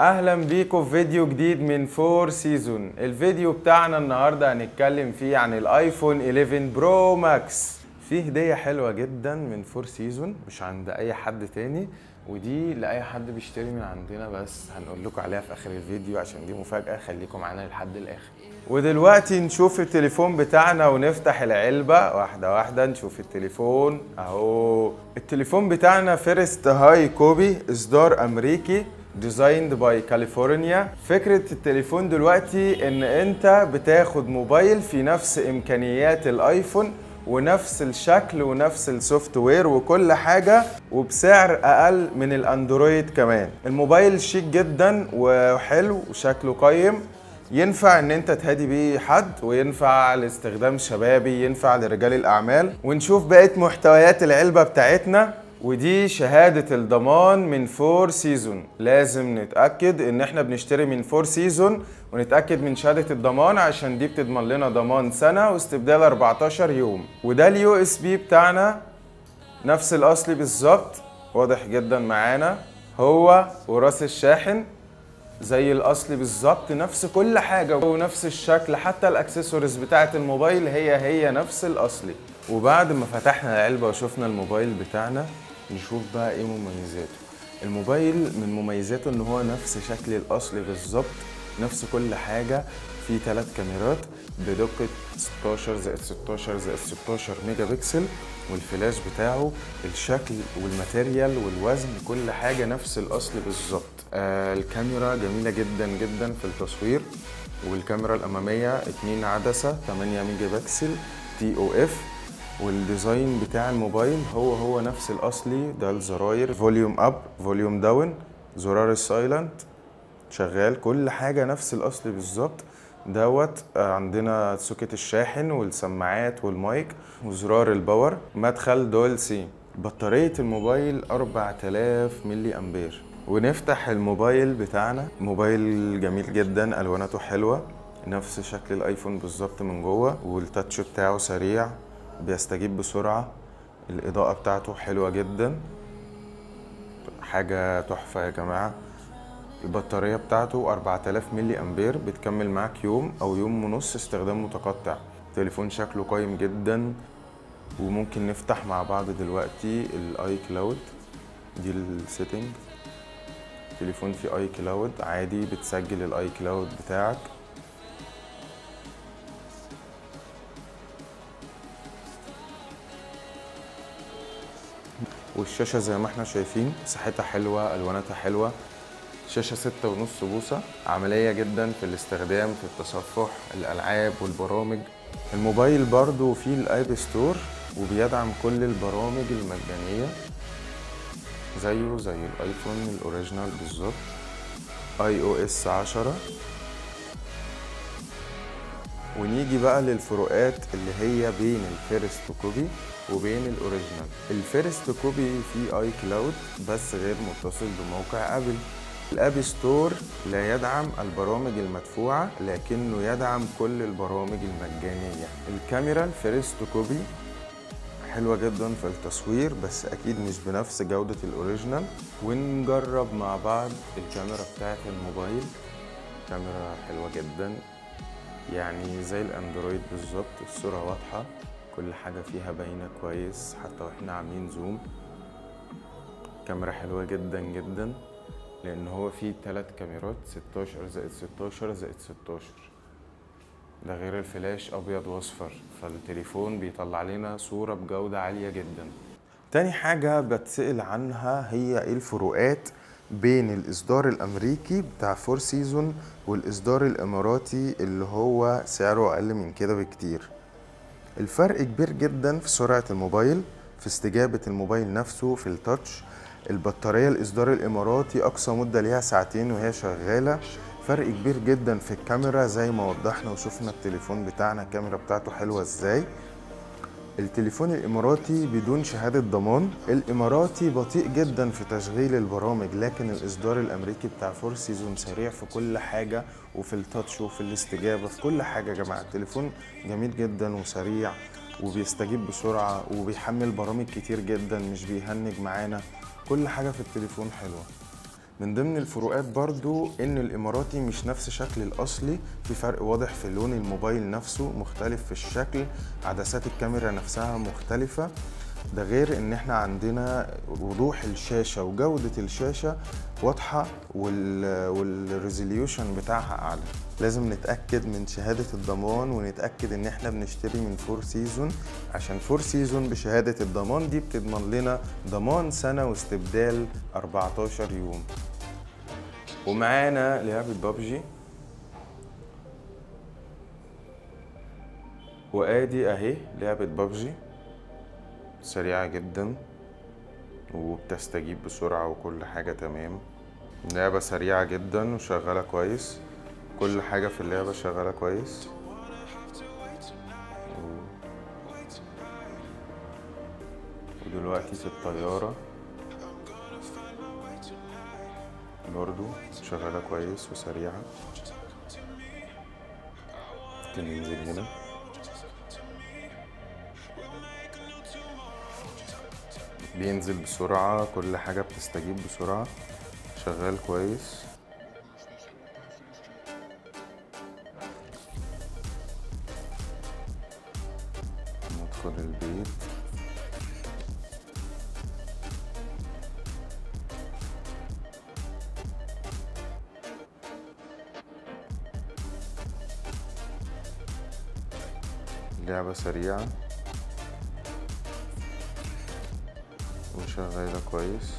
اهلا بيكم في فيديو جديد من فور سيزون الفيديو بتاعنا النهارده هنتكلم فيه عن الايفون 11 برو ماكس في هديه حلوه جدا من فور سيزون مش عند اي حد تاني ودي لاي حد بيشتري من عندنا بس هنقول لكم عليها في اخر الفيديو عشان دي مفاجاه خليكم معانا لحد الاخر ودلوقتي نشوف التليفون بتاعنا ونفتح العلبة واحدة واحدة نشوف التليفون اهو التليفون بتاعنا فيرست هاي كوبي اصدار امريكي ديزايند باي كاليفورنيا فكرة التليفون دلوقتي ان انت بتاخد موبايل في نفس امكانيات الايفون ونفس الشكل ونفس السوفت وير وكل حاجة وبسعر اقل من الاندرويد كمان الموبايل شيك جدا وحلو وشكله قيم ينفع ان انت تهادي بيه حد وينفع لاستخدام شبابي ينفع لرجال الاعمال ونشوف بقيه محتويات العلبه بتاعتنا ودي شهادة الضمان من فور سيزون لازم نتأكد ان احنا بنشتري من فور سيزون ونتأكد من شهادة الضمان عشان دي بتضمن لنا ضمان سنة واستبدال 14 يوم وده اليو اس بي بتاعنا نفس الاصلي بالظبط واضح جدا معانا هو وراس الشاحن زي الاصلي بالظبط نفس كل حاجه ونفس الشكل حتى الاكسسوارز بتاعه الموبايل هي هي نفس الاصلي وبعد ما فتحنا العلبه وشفنا الموبايل بتاعنا نشوف بقى ايه مميزاته الموبايل من مميزاته ان هو نفس شكل الاصلي بالظبط نفس كل حاجه في ثلاث كاميرات بدقة 16 زائد 16 زائد 16 ميجا بكسل والفلاش بتاعه الشكل والماتيريال والوزن كل حاجة نفس الأصل بالظبط آه الكاميرا جميلة جدا جدا في التصوير والكاميرا الأمامية 2 عدسة 8 ميجا بكسل تي او اف والديزاين بتاع الموبايل هو هو نفس الأصلي ده الزراير فوليوم اب فوليوم داون زرار السايلنت شغال كل حاجة نفس الأصل بالظبط دوت عندنا سوكت الشاحن والسماعات والمايك وزرار الباور مدخل دول سي بطارية الموبايل 4000 ملي أمبير ونفتح الموبايل بتاعنا موبايل جميل جدا ألواناته حلوة نفس شكل الايفون بالظبط من جوه والتاتش بتاعه سريع بيستجيب بسرعة الإضاءة بتاعته حلوة جدا حاجة تحفة يا جماعة البطارية بتاعته 4000 ملي أمبير بتكمل معاك يوم أو يوم ونص استخدام متقطع تليفون شكله قايم جدا وممكن نفتح مع بعض دلوقتي الاي كلاود دي السيتنج تليفون فيه اي كلاود عادي بتسجل الاي كلاود بتاعك والشاشة زي ما احنا شايفين مساحتها حلوة ألواناتها حلوة شاشة ستة ونص بوصة عملية جدا في الاستخدام في التصفح الألعاب والبرامج الموبايل برضو فيه الآيب ستور وبيدعم كل البرامج المجانية زيه زي الايفون الاوريجينال بالظبط اي او اس 10 ونيجي بقى للفروقات اللي هي بين الفيرست كوبي وبين الاوريجينال الفيرست كوبي فيه اي كلاود بس غير متصل بموقع ابل الاب ستور لا يدعم البرامج المدفوعة لكنه يدعم كل البرامج المجانية الكاميرا الفيرست كوبي حلوة جدا في التصوير بس أكيد مش بنفس جودة الأوريجينال ونجرب مع بعض الكاميرا بتاعت الموبايل كاميرا حلوة جدا يعني زي الأندرويد بالظبط الصورة واضحة كل حاجة فيها باينة كويس حتى واحنا عاملين زوم كاميرا حلوة جدا جدا لأن هو فيه تلات كاميرات 16 زائد 16 زائد 16 ده غير الفلاش ابيض واصفر فالتليفون بيطلع لنا صوره بجوده عاليه جدا تاني حاجه بتسال عنها هي ايه الفروقات بين الاصدار الامريكي بتاع فور سيزون والاصدار الاماراتي اللي هو سعره اقل من كده بكتير الفرق كبير جدا في سرعه الموبايل في استجابه الموبايل نفسه في التاتش البطاريه الاصدار الاماراتي اقصى مده ليها ساعتين وهي شغاله فرق كبير جدا في الكاميرا زي ما وضحنا وشفنا التليفون بتاعنا الكاميرا بتاعته حلوة ازاي التليفون الاماراتي بدون شهادة ضمان الاماراتي بطيء جدا في تشغيل البرامج لكن الاصدار الامريكي بتاع فور سيزون سريع في كل حاجة وفي التاتش وفي الاستجابة في كل حاجة يا جماعة التليفون جميل جدا وسريع وبيستجيب بسرعة وبيحمل برامج كتير جدا مش بيهنج معانا كل حاجة في التليفون حلوة من ضمن الفروقات برضو ان الاماراتي مش نفس شكل الاصلي في فرق واضح في لون الموبايل نفسه مختلف في الشكل عدسات الكاميرا نفسها مختلفة ده غير ان احنا عندنا وضوح الشاشة وجودة الشاشة واضحة وال والريزوليوشن بتاعها اعلى لازم نتأكد من شهادة الضمان ونتأكد ان احنا بنشتري من فور سيزون عشان فور سيزون بشهادة الضمان دي بتضمن لنا ضمان سنة واستبدال 14 يوم ومعانا لعبة بابجي وادي اهي لعبة بابجي سريعة جدا وبتستجيب بسرعة وكل حاجة تمام لعبة سريعة جدا وشغالة كويس كل حاجة في اللعبة شغالة كويس ودلوقتي في الطيارة برضو شغالة كويس وسريعة ممكن ننزل هنا بينزل بسرعة كل حاجة بتستجيب بسرعة شغال كويس ندخل البيت لعبة سريعة وشغالة كويس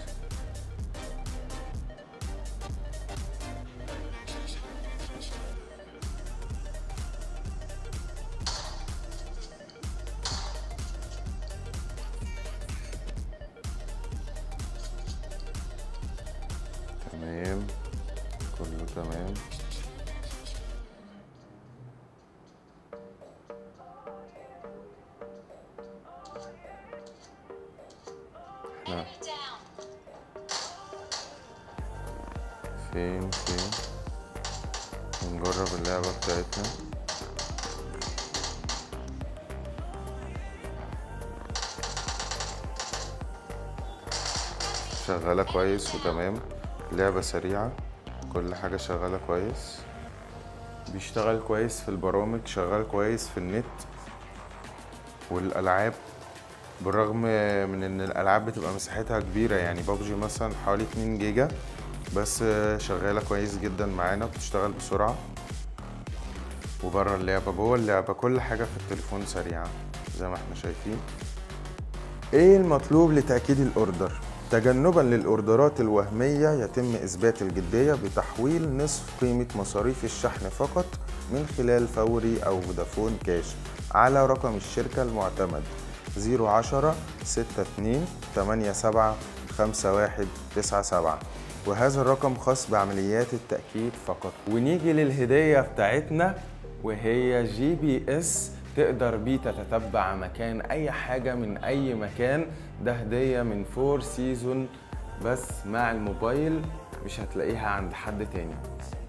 تمام كله تمام احنا فين فين نجرب اللعبة بتاعتنا شغالة كويس وتمام لعبة سريعة كل حاجة شغالة كويس بيشتغل كويس في البرامج شغال كويس في النت والألعاب بالرغم من ان الالعاب بتبقى مساحتها كبيره يعني بابجي مثلا حوالي 2 جيجا بس شغاله كويس جدا معانا بتشتغل بسرعه وبره اللعبه جوه اللعبه كل حاجه في التليفون سريعه زي ما احنا شايفين ايه المطلوب لتاكيد الاوردر تجنبا للاوردرات الوهميه يتم اثبات الجديه بتحويل نصف قيمه مصاريف الشحن فقط من خلال فوري او فودافون كاش على رقم الشركه المعتمد 010 62 87 51 97 وهذا الرقم خاص بعمليات التأكيد فقط ونيجي للهدية بتاعتنا وهي جي بي اس تقدر بيه تتتبع مكان أي حاجة من أي مكان ده هدية من فور سيزون بس مع الموبايل مش هتلاقيها عند حد تاني